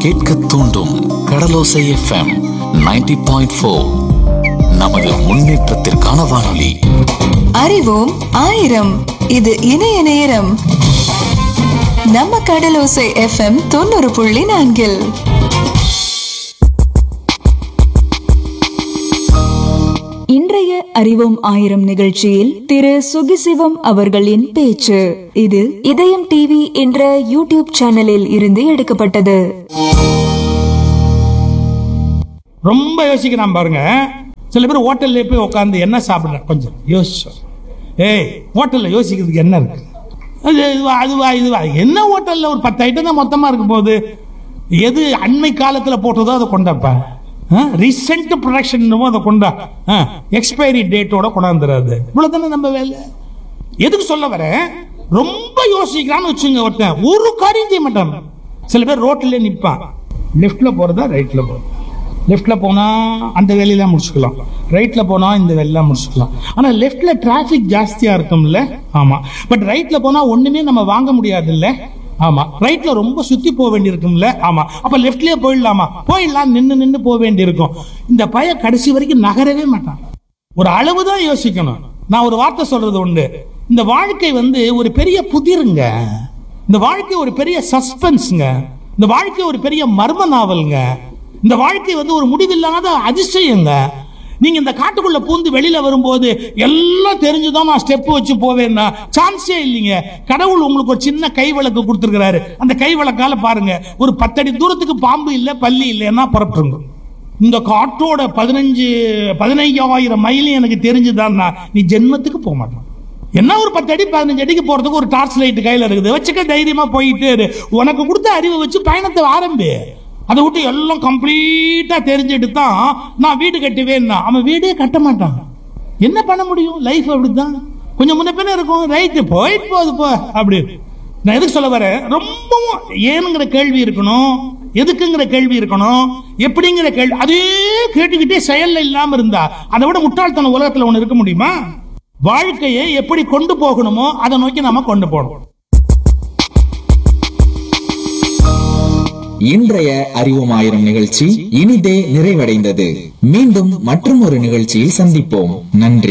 கேட்க தூண்டும் கடலோசை FM 90.4 point four நமது முன்னேற்றத்திற்கான வானொலி அறிவோம் ஆயிரம் இது இணைய நேரம் நம்ம கடலோசை எஃப்எம் தொண்ணூறு புள்ளி நான்கில் இன்றைய அறிவோம் ஆயிரம் நிகழ்ச்சியில் திரு சுகிசிவம் அவர்களின் பேச்சு இது இதயம் டிவி என்ற யூடியூப் சேனலில் இருந்து எடுக்கப்பட்டது ரொம்ப யோசிக்கிறான் பாருங்க சில பேர் ஹோட்டல்ல போய் உட்காந்து என்ன சாப்பிடுறேன் கொஞ்சம் யோசிச்சு ஏய் ஹோட்டல்ல யோசிக்கிறதுக்கு என்ன இருக்கு அது இதுவா அதுவா இதுவா என்ன ஹோட்டல்ல ஒரு பத்து ஐட்டம் தான் மொத்தமா இருக்க போகுது எது அண்மை காலத்துல போட்டதோ அதை கொண்டாப்பா ரீசெண்ட் ப்ரொடக்ஷன் அதை கொண்டா எக்ஸ்பைரி டேட்டோட கொண்டாந்துறாது இவ்வளவுதானே நம்ம வேலை எதுக்கு சொல்ல வரேன் ரொம்ப யோசிக்கிறான்னு வச்சுங்க ஒருத்தன் ஒரு காரியம் செய்ய மாட்டான் சில பேர் ரோட்ல நிப்பான் லெஃப்ட்ல போறதா ரைட்ல போறதா லெஃப்ட்ல போனா அந்த வேலையெல்லாம் முடிச்சுக்கலாம் ரைட்ல போனா இந்த வேலையெல்லாம் முடிச்சுக்கலாம் ஆனா லெஃப்ட்ல டிராபிக் ஜாஸ்தியா இருக்கும்ல ஆமா பட் ரைட்ல போனா ஒண்ணுமே நம்ம வாங்க முடியாது இல்ல ஆமா ரைட்ல ரொம்ப சுத்தி போக வேண்டியிருக்கும்ல ஆமா அப்ப லெஃப்ட்லயே போயிடலாமா போயிடலாம் நின்னு நின்னு போக வேண்டியிருக்கும் இந்த பைய கடைசி வரைக்கும் நகரவே மாட்டான் ஒரு அளவு தான் யோசிக்கணும் நான் ஒரு வார்த்தை சொல்றது உண்டு இந்த வாழ்க்கை வந்து ஒரு பெரிய புதிருங்க இந்த வாழ்க்கை ஒரு பெரிய சஸ்பென்ஸ்ங்க இந்த வாழ்க்கை ஒரு பெரிய மர்ம நாவல்ங்க இந்த வாழ்க்கை வந்து ஒரு முடிவில்லாத அதிசயங்க நீங்க இந்த காட்டுக்குள்ள பூந்து வெளியில வரும்போது எல்லாம் தெரிஞ்சுதான் நான் ஸ்டெப் வச்சு போவேன்னா சான்ஸே இல்லைங்க கடவுள் உங்களுக்கு ஒரு சின்ன கை விளக்கு கொடுத்துருக்கிறாரு அந்த கை விளக்கால பாருங்க ஒரு பத்தடி தூரத்துக்கு பாம்பு இல்ல பள்ளி இல்லைன்னா புறப்பட்டுருங்க இந்த காட்டோட பதினஞ்சு பதினைஞ்சாயிரம் மைல் எனக்கு தெரிஞ்சுதான்னா நீ ஜென்மத்துக்கு போக மாட்டான் என்ன ஒரு பத்து அடி பதினஞ்சு அடிக்கு போறதுக்கு ஒரு டார்ச் லைட் கையில இருக்குது வச்சுக்க தைரியமா போயிட்டு இரு. உனக்கு கொடுத்த அறிவை வச்சு பயணத்தை ஆரம்பி அதை விட்டு எல்லாம் கம்ப்ளீட்டா தெரிஞ்சுட்டு தான் நான் வீடு கட்டுவேன்னா அவன் வீடே கட்ட மாட்டான் என்ன பண்ண முடியும் லைஃப் அப்படிதான் கொஞ்சம் முன்ன பின்ன இருக்கும் ரைட்டு போயிட்டு போகுது போ அப்படி நான் எதுக்கு சொல்ல வரேன் ரொம்பவும் ஏனுங்கிற கேள்வி இருக்கணும் எதுக்குங்கிற கேள்வி இருக்கணும் எப்படிங்கிற கேள்வி அதே கேட்டுக்கிட்டே செயல்ல இல்லாம இருந்தா அதை விட முட்டாள்தனம் உலகத்துல ஒண்ணு இருக்க முடியுமா வாழ்க்கையை எப்படி கொண்டு போகணுமோ அதை நோக்கி நாம கொண்டு போகணும் இன்றைய அறிவோம் ஆயிரம் நிகழ்ச்சி இனிதே நிறைவடைந்தது மீண்டும் மற்றும் ஒரு நிகழ்ச்சியில் சந்திப்போம் நன்றி